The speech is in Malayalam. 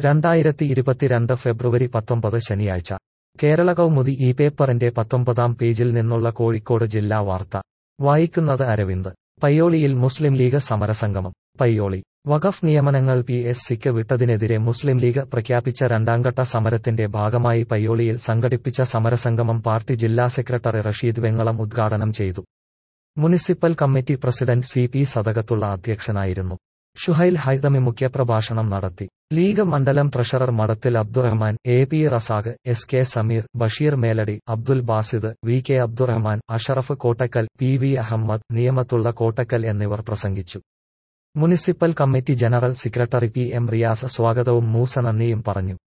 രണ്ടായിരത്തി ഇരുപത്തിരണ്ട് ഫെബ്രുവരി പത്തൊമ്പത് ശനിയാഴ്ച കേരള കൗമുദി ഈ പേപ്പറിന്റെ പത്തൊമ്പതാം പേജിൽ നിന്നുള്ള കോഴിക്കോട് ജില്ലാ വാർത്ത വായിക്കുന്നത് അരവിന്ദ് പയ്യോളിയിൽ മുസ്ലിം ലീഗ് സമരസംഗമം പയ്യോളി വഖഫ് നിയമനങ്ങൾ പി എസ് സിക്ക് വിട്ടതിനെതിരെ മുസ്ലിം ലീഗ് പ്രഖ്യാപിച്ച രണ്ടാംഘട്ട സമരത്തിന്റെ ഭാഗമായി പയ്യോളിയിൽ സംഘടിപ്പിച്ച സമരസംഗമം പാർട്ടി ജില്ലാ സെക്രട്ടറി റഷീദ് വെങ്ങളം ഉദ്ഘാടനം ചെയ്തു municipal committee president C P Sadakathulla അധ്യക്ഷനായിരുന്നു ഷുഹൈൽ ഹൈതമി മുഖ്യപ്രഭാഷണം നടത്തി ലീഗ് മണ്ഡലം treasurer Madathil Abdurahman A P Razak S K Sameer Basheer Meladi Abdul Basid V K Abdurahman Ashraf Kottakkal P V Ahammed Niyamathulla Kottakkal എന്നിവർ പ്രസംഗിച്ചു municipal committee general secretary P M Riyas സ്വാഗതവും മൂസ നന്ദിയും പറഞ്ഞു